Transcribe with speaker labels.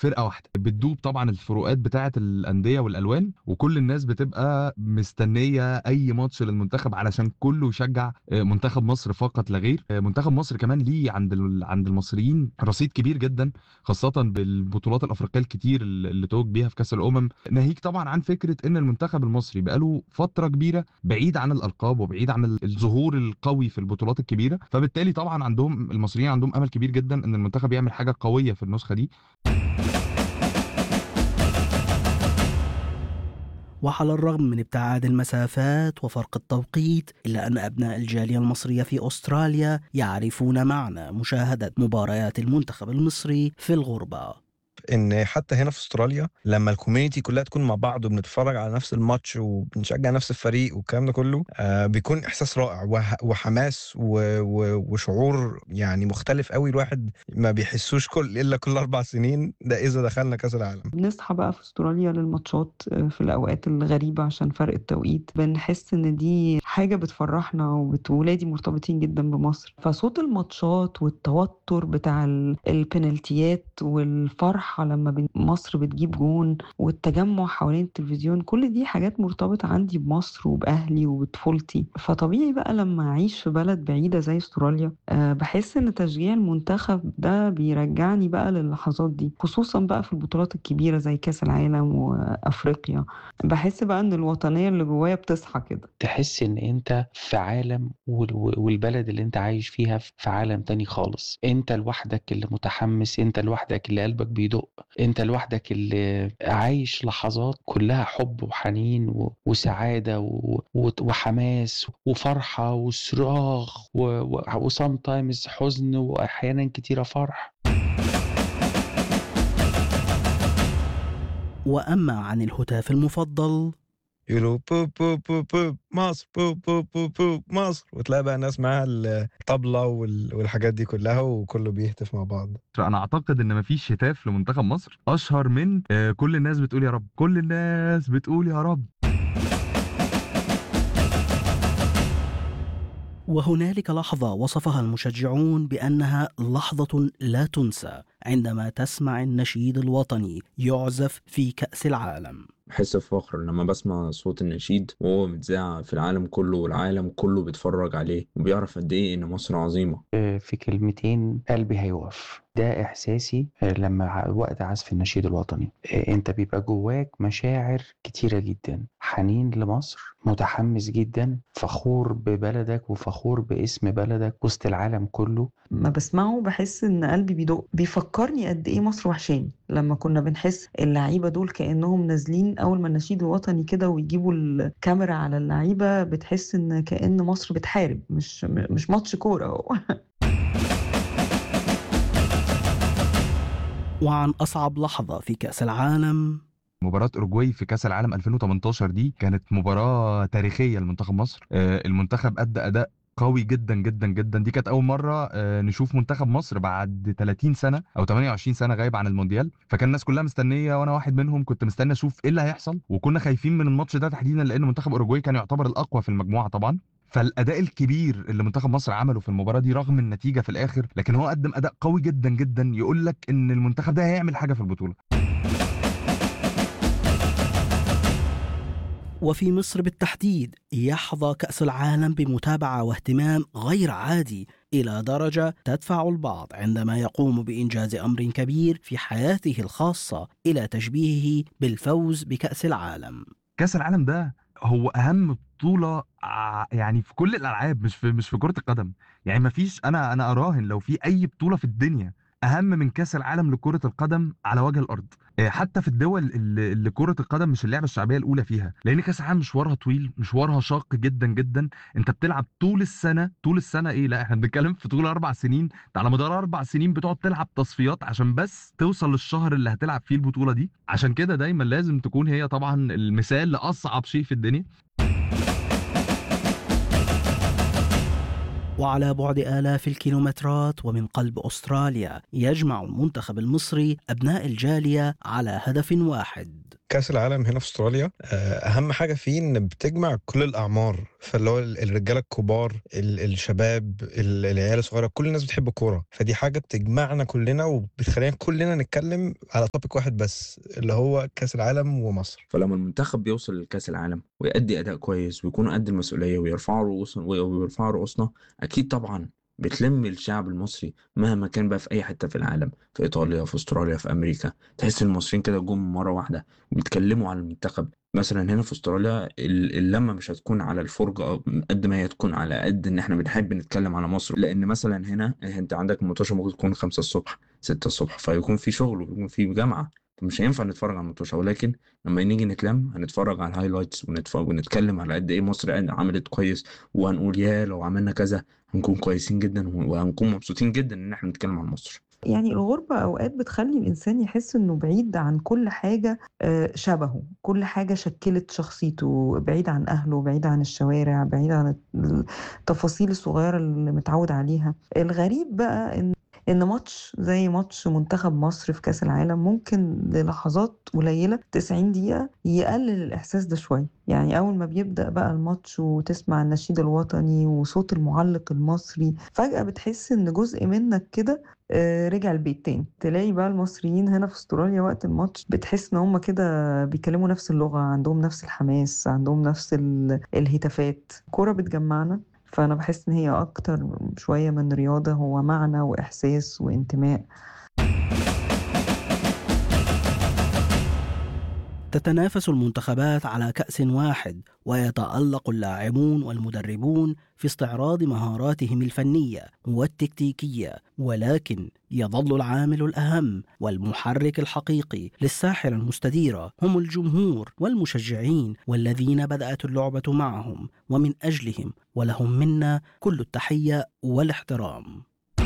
Speaker 1: فرقه واحده بتدوب طبعا الفروقات بتاعه الانديه والالوان وكل الناس بتبقى مستنيه اي ماتش للمنتخب علشان كله يشجع آه، منتخب مصر فقط لا غير آه، منتخب مصر كمان ليه عند ال- عند المصريين رصيد كبير جدا خاصه بالبطولات الافريقيه الكتير اللي توج بيها في كاس الامم ناهيك طبعا عن فكره ان المنتخب المصري بقاله فتره كبيره بعيد عن الالقاب وبعيد عن ال- الظهور القوي في البطولات الكبيره فبالتالي طبعا عندهم المصريين عندهم امل كبير جدا ان المنتخب يعمل حاجه قويه في النسخه دي
Speaker 2: وعلى الرغم من ابتعاد المسافات وفرق التوقيت إلا أن أبناء الجالية المصرية في أستراليا يعرفون معنى مشاهدة مباريات المنتخب المصري في الغربة
Speaker 3: ان حتى هنا في استراليا لما الكوميونتي كلها تكون مع بعض وبنتفرج على نفس الماتش وبنشجع نفس الفريق والكلام ده كله آه بيكون احساس رائع وح- وحماس و- و- وشعور يعني مختلف قوي الواحد ما بيحسوش كل الا كل اربع سنين ده اذا دخلنا كاس العالم
Speaker 4: بنصحى بقى في استراليا للماتشات آه، في الاوقات الغريبه عشان فرق التوقيت بنحس ان دي حاجه بتفرحنا وبت- وولادي مرتبطين جدا بمصر فصوت الماتشات والتوتر بتاع ال- البنالتيات والفرحه لما بن- مصر بتجيب جون والتجمع حوالين التلفزيون كل دي حاجات مرتبطه عندي بمصر وباهلي وبطفولتي فطبيعي بقى لما اعيش في بلد بعيده زي استراليا آه، بحس ان تشجيع المنتخب ده بيرجعني بقى للحظات دي خصوصا بقى في البطولات الكبيره زي كاس العالم وافريقيا بحس بقى ان الوطنيه اللي جوايا بتصحى كده
Speaker 5: تحس ان انت في عالم وال- والبلد اللي انت عايش فيها في عالم تاني خالص انت لوحدك اللي متحمس انت لوحدك اللي قلبك بيدق انت لوحدك اللي عايش لحظات كلها حب وحنين و- وسعادة و- و- وحماس وفرحة وصراخ وسام تايمز حزن واحيانا كتيرة فرح
Speaker 2: وأما عن الهتاف المفضل
Speaker 3: يقولوا بو بو بو بو مصر بو بو بو بو مصر وتلاقي بقى ناس معاها الطبلة وال- والحاجات دي كلها وكله بيهتف مع بعض
Speaker 1: انا اعتقد ان مفيش هتاف لمنتخب مصر اشهر من آه، كل الناس بتقول يا رب كل الناس بتقول يا رب
Speaker 2: وهنالك لحظة وصفها المشجعون بأنها لحظة لا تنسى عندما تسمع النشيد الوطني يعزف في كأس العالم
Speaker 6: بحس بفخر لما بسمع صوت النشيد وهو متذاع في العالم كله والعالم كله بيتفرج عليه وبيعرف قد ايه ان مصر عظيمة
Speaker 5: آه، في كلمتين قلبي هيوقف ده إحساسي آه، لما ع- وقت عزف النشيد الوطني آه، أنت بيبقى جواك مشاعر كتيرة جدا حنين لمصر متحمس جدا فخور ببلدك وفخور باسم بلدك وسط العالم كله
Speaker 4: ما بسمعه بحس ان قلبي بيدق بيفكرني قد ايه مصر وحشاني لما كنا بنحس اللعيبه دول كانهم نازلين اول ما النشيد الوطني كده ويجيبوا الكاميرا على اللعيبه بتحس ان كأن مصر بتحارب مش مش ماتش كوره هو
Speaker 2: وعن أصعب لحظة في كأس العالم
Speaker 1: مباراة أوروجواي في كأس العالم 2018 دي كانت مباراة تاريخية لمنتخب مصر آه، المنتخب أدى أداء قوي جدا جدا جدا دي كانت أول مرة آه، نشوف منتخب مصر بعد 30 سنة أو 28 سنة غايب عن المونديال فكان الناس كلها مستنية وأنا واحد منهم كنت مستني أشوف إيه اللي هيحصل وكنا خايفين من الماتش ده تحديدا لأن منتخب أوروجواي كان يعتبر الأقوى في المجموعة طبعا فالاداء الكبير اللي منتخب مصر عمله في المباراه دي رغم النتيجه في الاخر لكن هو قدم اداء قوي جدا جدا يقول لك ان المنتخب ده هيعمل حاجه في البطوله
Speaker 2: وفي مصر بالتحديد يحظى كأس العالم بمتابعة واهتمام غير عادي إلى درجة تدفع البعض عندما يقوم بإنجاز أمر كبير في حياته الخاصة إلى تشبيهه بالفوز بكأس العالم
Speaker 1: كاس العالم ده هو اهم بطوله ع- يعني في كل الالعاب مش في مش في كره القدم يعني ما فيش انا انا اراهن لو في اي بطوله في الدنيا اهم من كاس العالم لكره القدم على وجه الارض آه، حتى في الدول اللي اللي كره القدم مش اللعبه الشعبيه الاولى فيها لان كاس العالم مشوارها طويل مشوارها شاق جدا جدا انت بتلعب طول السنه طول السنه ايه لا احنا بنتكلم في طول اربع سنين انت على مدار اربع سنين بتقعد تلعب تصفيات عشان بس توصل للشهر اللي هتلعب فيه البطوله دي عشان كده دايما لازم تكون هي طبعا المثال لاصعب شيء في الدنيا
Speaker 2: وعلى بعد آلاف الكيلومترات ومن قلب أستراليا يجمع المنتخب المصري أبناء الجالية على هدف واحد
Speaker 3: كاس العالم هنا في استراليا آه، اهم حاجه فيه ان بتجمع كل الاعمار فاللي هو الرجاله الكبار ال- الشباب ال- العيال الصغيره كل الناس بتحب الكوره فدي حاجه بتجمعنا كلنا وبتخلينا كلنا نتكلم على توبيك واحد بس اللي هو كاس العالم ومصر
Speaker 6: فلما المنتخب بيوصل لكأس العالم ويأدي أداء كويس ويكونوا قد المسؤولية ويرفعوا رؤوسنا ويرفعوا رؤوسنا أكيد طبعا بتلم الشعب المصري مهما كان بقى في أي حتة في العالم في إيطاليا في أستراليا في أمريكا تحس إن المصريين كده جم مرة واحدة وبيتكلموا على المنتخب مثلا هنا في استراليا ال- اللمة مش هتكون على الفرجة قد ما هي تكون على قد ان احنا بنحب نتكلم على مصر لان مثلا هنا انت عندك المطوشة ممكن تكون خمسة الصبح ستة الصبح فيكون في شغل ويكون في جامعة فمش هينفع نتفرج على المطوشة ولكن لما نيجي نتلم هنتفرج على الهايلايتس ونتفرج ونتكلم على قد ايه مصر عملت كويس وهنقول يا لو عملنا كذا هنكون كويسين جدا وهنكون مبسوطين جدا ان احنا نتكلم عن مصر
Speaker 4: يعني الغربة أوقات بتخلي الإنسان يحس إنه بعيد عن كل حاجة آه، شبهه كل حاجة شكلت شخصيته بعيد عن أهله بعيد عن الشوارع بعيد عن التفاصيل الصغيرة اللي متعود عليها الغريب بقى إن إن ماتش زي ماتش منتخب مصر في كأس العالم ممكن للحظات قليلة 90 دقيقة يقلل الإحساس ده شوية يعني أول ما بيبدأ بقى الماتش وتسمع النشيد الوطني وصوت المعلق المصري فجأة بتحس إن جزء منك كده آه، رجع البيت تاني تلاقي بقى المصريين هنا في استراليا وقت الماتش بتحس ان هم كده بيتكلموا نفس اللغة عندهم نفس الحماس عندهم نفس ال- الهتافات كرة بتجمعنا فأنا بحس إن هي أكتر شوية من رياضة هو معنى وإحساس وانتماء
Speaker 2: تتنافس المنتخبات على كأس واحد ويتألق اللاعبون والمدربون في استعراض مهاراتهم الفنية والتكتيكية ولكن يظل العامل الأهم والمحرك الحقيقي للساحرة المستديرة هم الجمهور والمشجعين والذين بدأت اللعبة معهم ومن أجلهم ولهم منا كل التحية والاحترام